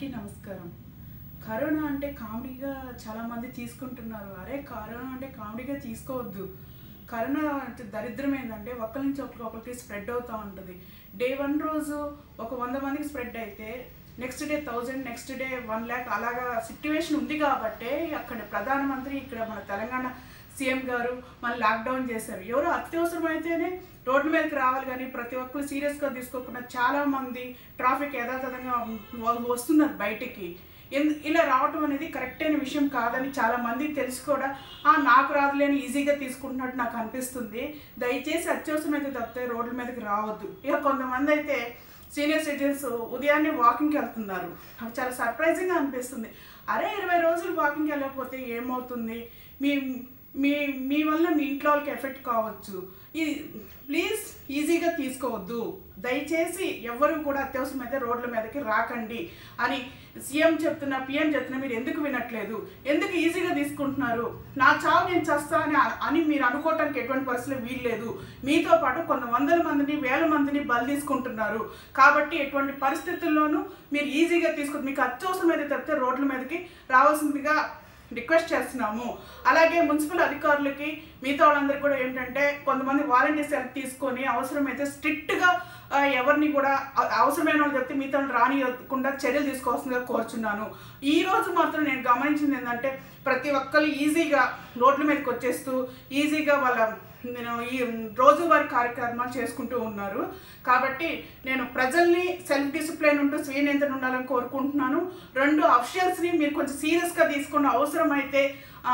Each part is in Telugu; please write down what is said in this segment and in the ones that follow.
అందరికీ నమస్కారం కరోనా అంటే కామెడీగా చాలా మంది తీసుకుంటున్నారు అరే కరోనా అంటే కామెడీగా తీసుకోవద్దు కరోనా అంటే దరిద్రం ఏంటంటే ఒకరి నుంచి ఒకరికి ఒకరికి స్ప్రెడ్ అవుతూ ఉంటుంది డే వన్ రోజు ఒక వంద మందికి స్ప్రెడ్ అయితే next day thousand next day one lakh అలాగా సిట్యువేషన్ ఉంది కాబట్టే అక్కడ ప్రధానమంత్రి ఇక్కడ మన తెలంగాణ సీఎం గారు మన లాక్డౌన్ చేశారు ఎవరు అత్యవసరం అయితేనే రోడ్ల మీదకి రావాలి కానీ ప్రతి ఒక్కరు సీరియస్గా తీసుకోకుండా చాలా మంది ట్రాఫిక్ యథాతథంగా వ- వస్తున్నారు బయటికి ఎందు ఇలా రావటం అనేది కరెక్ట్ అయిన విషయం కాదని చాలా మందికి తెలిసి కూడా "ఆ, నాకు రాదులేని ఈజీగా తీసుకుంటున్నట్టు నాకు అనిపిస్తుంది దయచేసి అత్యవసరం అయితే తప్పితే రోడ్ల మీదకి రావద్దు ఇక కొంతమంది అయితే సీనియర్ సిటిజన్స్ ఉదయాన్నే వాకింగ్కి వెళ్తున్నారు నాకు చాలా సర్ప్రైజింగ్గా అనిపిస్తుంది అరే ఇరవై రోజులు వాకింగ్కి వెళ్ళకపోతే ఏమవుతుంది మీ మీ మీ వల్ల మీ ఇంట్లో వాళ్ళకి ఎఫెక్ట్ కావచ్చు ఈ ప్లీజ్ ఈజీగా తీసుకోవద్దు దయచేసి ఎవ్వరూ కూడా అత్యవసరం అయితే రోడ్ల మీదకి రాకండి అని సీఎం చెప్తున్నా పిఎం చెప్తున్నా మీరు ఎందుకు వినట్లేదు ఎందుకు ఈజీగా తీసుకుంటున్నారు నా చావు నేను చస్తా అని అని మీరు అనుకోవటానికి ఎటువంటి పరిస్థితులు వీల్లేదు మీతో పాటు కొంత వందల మందిని వేల మందిని బలి తీసుకుంటున్నారు కాబట్టి ఎటువంటి పరిస్థితుల్లోనూ మీరు ఈజీగా తీసుకుని మీకు అత్యవసరం అయితే తప్పితే రోడ్ల మీదకి రావాల్సిందిగా రిక్వెస్ట్ చేస్తున్నాము అలాగే మున్సిపల్ అధికారులకి మిగతా వాళ్ళందరికీ కూడా ఏంటంటే కొంతమంది వాలంటీర్స్ హెల్ప్ తీసుకొని అవసరమైతే స్ట్రిక్ట్గా ఎవరిని కూడా అ- అవసరమైన వాళ్ళు చెప్తే మిగతా వాళ్ళు రానియకుండా చర్యలు తీసుకోవాల్సిందిగా కోరుచున్నాను ఈ రోజు మాత్రం నేను గమనించింది ఏంటంటే ప్రతి ఒక్కరు ఈజీగా రోడ్ల మీదకి వచ్చేస్తూ ఈజీగా వాళ్ళ నేను ఈ రోజువారీ కార్యక్రమాలు చేసుకుంటూ ఉన్నారు కాబట్టి నేను ప్రజల్ని సెల్ఫ్ డిసిప్లిన్ ఉంటూ స్వీయ నియంత్రణ ఉండాలని కోరుకుంటున్నాను రెండు అఫిషియల్స్ని మీరు కొంచెం సీరియస్గా తీసుకున్న అవసరమైతే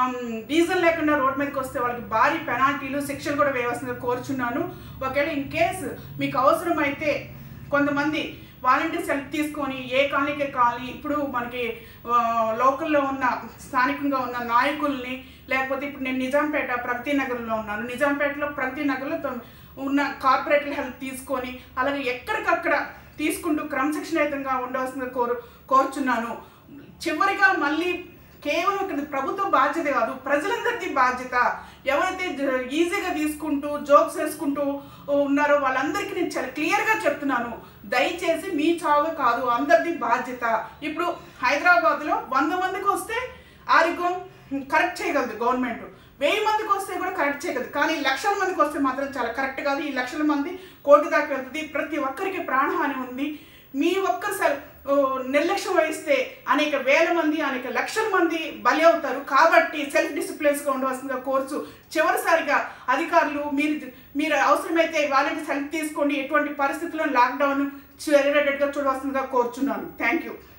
రీజన్ లేకుండా రోడ్ మీదకి వస్తే వాళ్ళకి భారీ పెనాల్టీలు శిక్షలు కూడా వేయవలసిందిగా కోరుచున్నాను ఒకవేళ ఇన్ కేసు మీకు అవసరమైతే కొంతమంది వాలంటీర్స్ హెల్ప్ తీసుకొని ఏ కాలనీకి కాలనీ ఇప్పుడు మనకి ఆ, లోకల్లో ఉన్న స్థానికంగా ఉన్న నాయకుల్ని లేకపోతే ఇప్పుడు నేను నిజాంపేట ప్రగతి నగర్లో ఉన్నాను నిజాంపేటలో ప్రగతి నగర్లో తొమ్- ఉన్న కార్పొరేట్ల హెల్ప్ తీసుకొని అలాగే ఎక్కడికక్కడ తీసుకుంటూ క్రమశిక్షణయుతంగా ఉండవలసిందిగా కోరు కోరుచున్నాను చివరిగా మళ్ళీ కేవలం ఇక్కడ ప్రభుత్వ బాధ్యత కాదు ప్రజలందరిది బాధ్యత ఎవరైతే జ- ఈజీగా తీసుకుంటూ జోక్స్ వేసుకుంటూ ఉన్నారో వాళ్ళందరికీ నేను చాలా క్లియర్గా చెప్తున్నాను దయచేసి మీ చావు కాదు అందరిది బాధ్యత ఇప్పుడు హైదరాబాద్లో వంద మందికి వస్తే ఆరోగ్యం కరెక్ట్ చేయగలదు గవర్నమెంట్ వెయ్యి మందికి వస్తే కూడా కరెక్ట్ చేయగలదు కానీ లక్షల మందికి వస్తే మాత్రం చాలా కరెక్ట్ కాదు ఈ లక్షల మంది కోటి దాకా వెళ్తుంది ప్రతి ఒక్కరికి ప్రాణహాని ఉంది మీ ఒక్కరు సెల్ ఓ, నిర్లక్ష్యం వహిస్తే అనేక వేల మంది అనేక లక్షల మంది బలి అవుతారు కాబట్టి సెల్ఫ్ డిసిప్లిన్స్గా ఉండవలసిందిగా కోర్సు చివరిసారిగా అధికారులు మీరు మీరు అవసరమైతే వాలంటీర్స్ హెల్ప్ తీసుకోండి ఎటువంటి పరిస్థితుల్లో లాక్డౌన్ జరిగేటట్టుగా చూడవలసిందిగా కోరుచున్నాను థ్యాంక్ యూ